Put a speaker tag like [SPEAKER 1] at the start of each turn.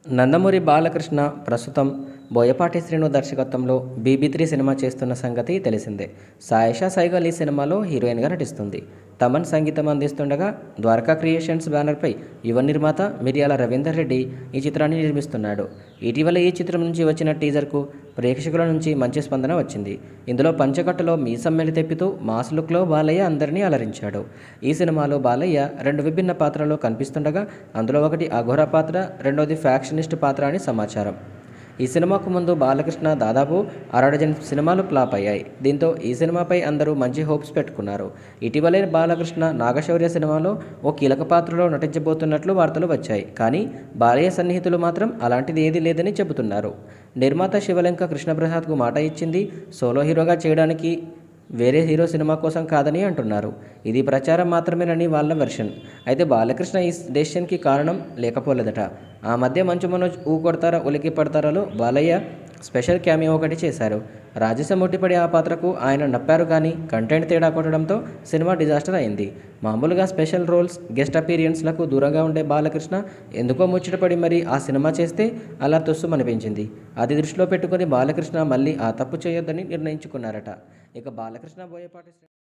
[SPEAKER 1] నందమూరి బాలకృష్ణ ప్రస్తుతం బోయపాటి శ్రీను దర్శకత్వంలో BB three cinema చేస్తున్న సంగతి తెలిసిందే సాయిషా సైగల్ ఈ సినిమాలో హీరోయిన్గా నటిస్తుంది తమన్ సంగీతం అందిస్తుండగా ద్వారకా క్రియేషన్స్ బ్యానర్పై యువ నిర్మాత మిర్యాల రవీందర్ రెడ్డి ఈ చిత్రాన్ని నిర్మిస్తున్నాడు ఇటీవల ఈ చిత్రం నుంచి వచ్చిన టీజర్కు ప్రేక్షకుల నుంచి మంచి స్పందన వచ్చింది ఇందులో పంచకట్టులో మీసం మెలి తెప్పితూ మాస్ లుక్లో బాలయ్య అందరినీ అలరించాడు ఈ సినిమాలో బాలయ్య రెండు విభిన్న పాత్రల్లో కనిపిస్తుండగా అందులో ఒకటి అఘోర పాత్ర రెండోది ఫ్యాక్షనిస్ట్ పాత్ర అని సమాచారం ఈ సినిమాకు ముందు బాలకృష్ణ దాదాపు అరడజన్ సినిమాలు ఫ్లాప్ అయ్యాయి దీంతో ఈ సినిమాపై అందరూ మంచి హోప్స్ పెట్టుకున్నారు ఇటీవలే బాలకృష్ణ నాగశౌర్య సినిమాలో ఓ కీలక పాత్రలో నటించబోతున్నట్లు వార్తలు వచ్చాయి కానీ బాలయ్య సన్నిహితులు మాత్రం అలాంటిది ఏదీ లేదని చెబుతున్నారు నిర్మాత శివలంక కృష్ణప్రసాద్కు మాట ఇచ్చింది సోలో హీరోగా చేయడానికి వేరే హీరో సినిమా కోసం కాదని అంటున్నారు ఇది ప్రచారం మాత్రమేనని వాళ్ళ వెర్షన్ అయితే బాలకృష్ణ ఈ డెసిషన్కి కారణం లేకపోలేదట ఆ మధ్య మంచు మనోజ్ ఊ కొడతారా ఉలికి పడతారాలో బాలయ్య స్పెషల్ క్యామియో ఒకటి చేశారు రాజసం ముట్టిపడి ఆ పాత్రకు ఆయన నప్పారు కానీ కంటెంట్ తేడా కొట్టడంతో సినిమా డిజాస్టర్ అయింది మామూలుగా స్పెషల్ రోల్స్ గెస్ట్ అపీరియన్స్లకు దూరంగా ఉండే బాలకృష్ణ ఎందుకో ముచ్చటపడి మరి ఆ సినిమా చేస్తే అలా తొస్సుమనిపించింది అది దృష్టిలో పెట్టుకుని బాలకృష్ణ మళ్ళీ ఆ తప్పు చేయొద్దని నిర్ణయించుకున్నారట ఇక బాలకృష్ణ బోయపాటి శ్రీ-